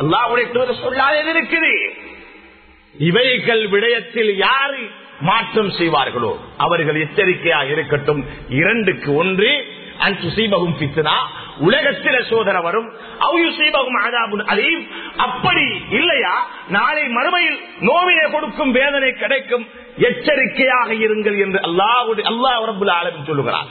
அல்லாஹுடைய தூதர் சொல்லாதது இருக்குது இவைகள் விடயத்தில் யார் மாற்றம் செய்வார்களோ அவர்கள் எச்சரிக்கையாக இருக்கட்டும் இரண்டுக்கு ஒன்று அன்புசீபகும் பித்தனா உலகத்தில சோதனை வரும் அவுயுசீபகும் ஆதாபுன் அலீம் அப்படி இல்லையா நாளை மறுமையில் நோவினை கொடுக்கும் வேதனை கிடைக்கும் எச்சரிக்கையாக இருங்கள் என்று அல்லாஹுடைய அல்லாஹ் ரபுல் ஆலமின் சொல்லுகிறார்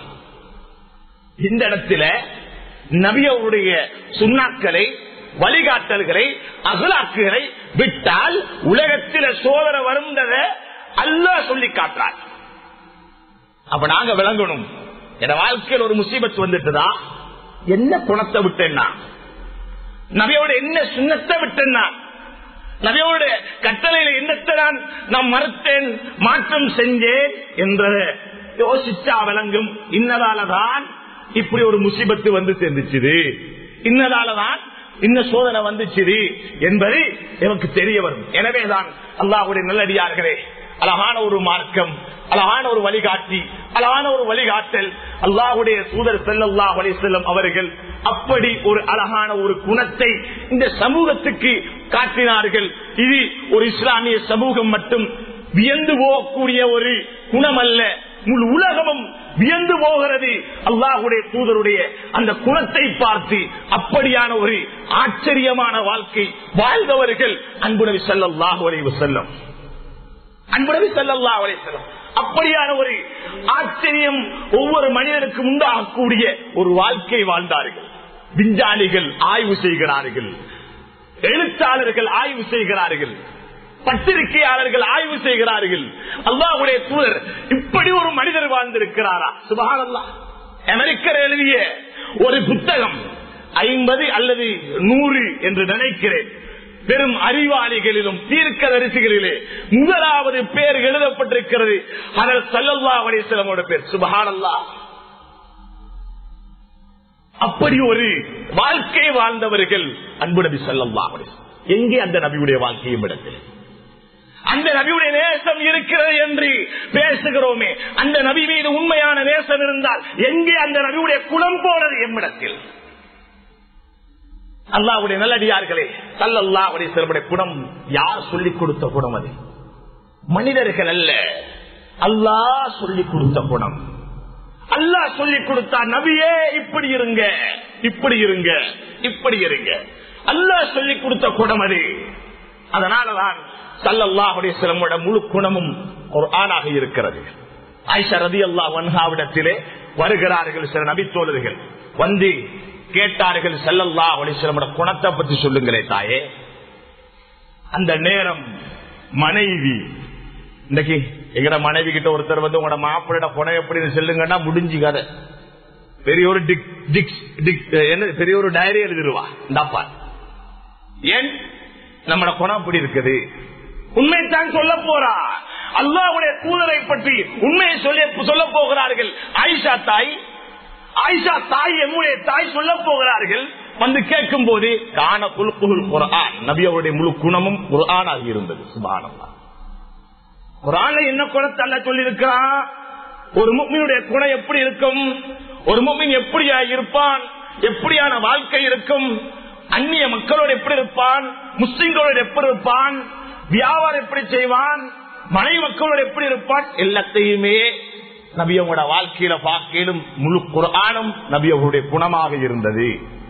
இந்த இடத்துல நபியவருடைய சுண்ணாக்களை வழிகாட்டல்களை அகலாக்குகளை விட்டால் உலகத்தில சோதனை வருந்தத அல்லாஹ் சொல்லி காட்டுறார் அப்ப நாங்க விளங்கணும் என் வாழ்க்கையில் ஒரு முசீபத் வந்துட்டுதா என்ன குணத்தை விட்டேன்னா நபியோட என்ன சுண்ணத்தை விட்டேன்னா நபியோட கட்டளையில என்னத்தை நான் நான் மறுத்தேன் மாற்றம் செஞ்சேன் என்றத யோசிச்சா விளங்கும் இன்னதாலதான் இப்படி ஒரு முசிபத்து வந்து சேர்ந்துச்சுது இன்னதாலதான் இன்ன சோதனை வந்துச்சு என்பது எனக்கு தெரிய வரும் எனவேதான் அல்லாஹுடைய நல்லடியார்களே அழகான ஒரு மார்க்கம் அழகான ஒரு வழிகாட்டி அழகான ஒரு வழிகாட்டல் அல்லாஹுடைய தூதர் செல்லல்லாஹ் செல்லும் அவர்கள் அப்படி ஒரு அழகான ஒரு குணத்தை இந்த சமூகத்துக்கு காட்டினார்கள் இது ஒரு இஸ்லாமிய சமூகம் மட்டும் வியந்து போகக்கூடிய ஒரு குணம் அல்ல முழு உலகமும் வியந்து போகிறது அல்லாஹுடைய தூதருடைய அந்த குணத்தை பார்த்து அப்படியான ஒரு ஆச்சரியமான வாழ்க்கை வாழ்ந்தவர்கள் அன்புணவி செல்லல்லாஹு அலைவு செல்லம் அன்புணவி செல்லல்லா அலை செல்லம் அப்படியான ஒரு ஆச்சரியம் ஒவ்வொரு மனிதனுக்கும் உண்டாகக்கூடிய ஒரு வாழ்க்கை வாழ்ந்தார்கள் விஞ்ஞானிகள் ஆய்வு செய்கிறார்கள் எழுத்தாளர்கள் ஆய்வு செய்கிறார்கள் பத்திரிகையாளர்கள் ஆய்வு செய்கிறார்கள் அல்லாஹுடைய தூதர் இப்படி ஒரு மனிதர் வாழ்ந்திருக்கிறாரா சுபகானல்லா அமெரிக்கர் எழுதிய ஒரு புத்தகம் ஐம்பது அல்லது நூறு என்று நினைக்கிறேன் பெரும் அறிவாளிகளிலும் தீர்க்க தரிசிகளிலே முதலாவது பேர் எழுதப்பட்டிருக்கிறது அதல் சல்லல்லா அலிஸ்லமோட பேர் சுபஹானல்லா அப்படி ஒரு வாழ்க்கை வாழ்ந்தவர்கள் அன்பு நபி சல்லல்லா எங்கே அந்த நபியுடைய வாழ்க்கையும் இடத்தில் அந்த நபியுடைய நேசம் இருக்கிறது என்று பேசுகிறோமே அந்த நபி மீது உண்மையான நேசம் இருந்தால் எங்கே அந்த நபியுடைய குணம் போனது எம்மிடத்தில் அல்லாவுடைய நல்லடியார்களே சல்லல்லா அவருடைய குணம் யார் சொல்லிக் கொடுத்த குணம் அது மனிதர்கள் அல்ல அல்லாஹ் சொல்லிக் கொடுத்த குணம் அல்லாஹ் சொல்லிக் கொடுத்தா நபியே இப்படி இருங்க இப்படி இருங்க இப்படி இருங்க அல்லாஹ் சொல்லிக் கொடுத்த குணம் அது அதனாலதான் சல்லல்லாஹுடைய சிலமோட முழு குணமும் ஒரு ஆணாக இருக்கிறது ஆயிஷா ரதி அல்லா வன்ஹாவிடத்திலே வருகிறார்கள் சில நபித்தோழர்கள் வந்து கேட்டார்கள் செல்லல்லா ஒளிசிலமோட குணத்தை பத்தி சொல்லுங்களே தாயே அந்த நேரம் மனைவி இன்னைக்கு எங்கட மனைவி கிட்ட ஒருத்தர் வந்து உங்களோட மாப்பிள்ளோட குணம் எப்படின்னு சொல்லுங்கன்னா முடிஞ்சு கதை பெரிய ஒரு டிக் டிக் டிக் என்ன பெரிய ஒரு டைரி எழுதிருவா இந்தாப்பா ஏன் நம்மட குணம் அப்படி இருக்குது உண்மைத்தான் சொல்ல போறா அல்லாவுடைய தூதரை பற்றி உண்மையை சொல்லி சொல்ல போகிறார்கள் ஆயிஷா தாய் ஆயிஷா தாய் எம்முடைய தாய் சொல்ல போகிறார்கள் வந்து கேட்கும் போது காண குழுப்புகள் குரான் நபி அவருடைய முழு குணமும் குரானாக இருந்தது சுபானமா குரான என்ன குணத்தை அல்ல சொல்லியிருக்கிறான் ஒரு முக்மினுடைய குணம் எப்படி இருக்கும் ஒரு முக்மின் எப்படியா இருப்பான் எப்படியான வாழ்க்கை இருக்கும் அந்நிய மக்களோடு எப்படி இருப்பான் முஸ்லிம்களோடு எப்படி இருப்பான் வியாபாரம் எப்படி செய்வான் மனை மக்களோடு எப்படி இருப்பான் எல்லாத்தையுமே நபியவங்களோட வாழ்க்கையில பார்க்கலும் முழு குரானும் நபியவருடைய குணமாக இருந்தது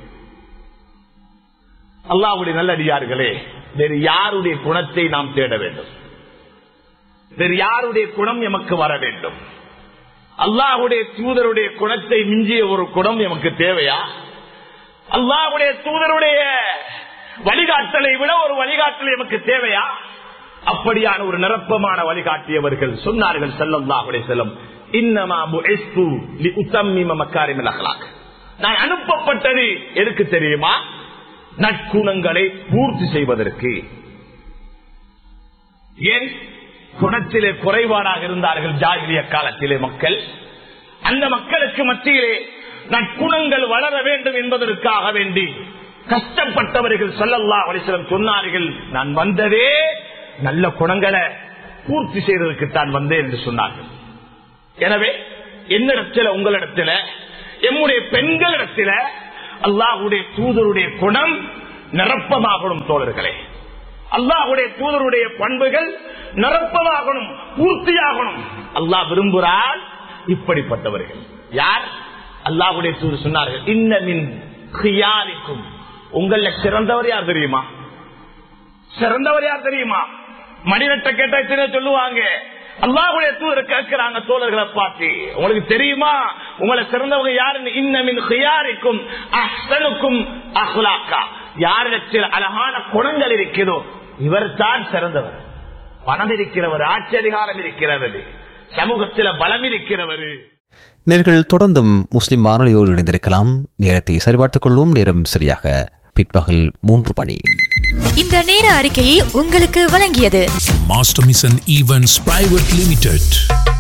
அல்லாவுடைய நல்லடியார்களே வேறு யாருடைய குணத்தை நாம் தேட வேண்டும் வேறு யாருடைய குணம் எமக்கு வர வேண்டும் அல்லாஹுடைய தூதருடைய குணத்தை மிஞ்சிய ஒரு குணம் எமக்கு தேவையா அல்லாஹுடைய தூதருடைய வழிகாட்டலை விட ஒரு வழிகாட்டல் எமக்கு தேவையா அப்படியான ஒரு நிரப்பமான வழிகாட்டியவர்கள் சொன்னார்கள் செல்லல்லாஹுடைய செல்லம் நான் அனுப்பப்பட்டது எதுக்கு தெரியுமா நற்குணங்களை பூர்த்தி செய்வதற்கு ஏன் குணத்திலே குறைபாடாக இருந்தார்கள் ஜாகிரிய காலத்திலே மக்கள் அந்த மக்களுக்கு மத்தியிலே நற்குணங்கள் வளர வேண்டும் என்பதற்காக வேண்டி கஷ்டப்பட்டவர்கள் சொல்லல்லா வலிசலம் சொன்னார்கள் நான் வந்ததே நல்ல குணங்களை பூர்த்தி செய்வதற்கு தான் வந்தேன் என்று சொன்னார்கள் எனவே என்னிடத்துல உங்களிடத்துல எம்முடைய பெண்களிடத்துல அல்லாஹுடைய தூதருடைய குணம் நிரப்பமாகணும் தோழர்களே அல்லாஹுடைய தூதருடைய பண்புகள் நிரப்பமாகணும் பூர்த்தியாகணும் அல்லாஹ் விரும்புகிறார் இப்படிப்பட்டவர்கள் யார் அல்லாஹுடைய தூதர் சொன்னார்கள் இன்னமின் கியாரிக்கும் உங்கள சிறந்தவர் யார் தெரியுமா சிறந்தவர் யார் தெரியுமா மணிநட்ட கேட்டா எத்தனை சொல்லுவாங்க அல்லாஹுடைய தூதர் கேட்கிறாங்க தோழர்களை பார்த்து உங்களுக்கு தெரியுமா உங்களை சிறந்தவங்க யாருன்னு இன்னமின் ஹியாரிக்கும் அஹ்சனுக்கும் அஹ்லாக்கா யாரிடத்தில் அழகான குணங்கள் இருக்கிறதோ இவர் தான் சிறந்தவர் பணம் இருக்கிறவர் ஆட்சி அதிகாரம் இருக்கிறவர் சமூகத்தில் பலம் இருக்கிறவர் நேர்கள் தொடர்ந்தும் முஸ்லிம் வானொலியோடு இணைந்திருக்கலாம் நேரத்தை சரிபார்த்துக் கொள்வோம் நேரம் சரியாக பிற்பகல் மூன்று மணி இந்த நேர அறிக்கையை உங்களுக்கு வழங்கியது Master Mission Events Private Limited.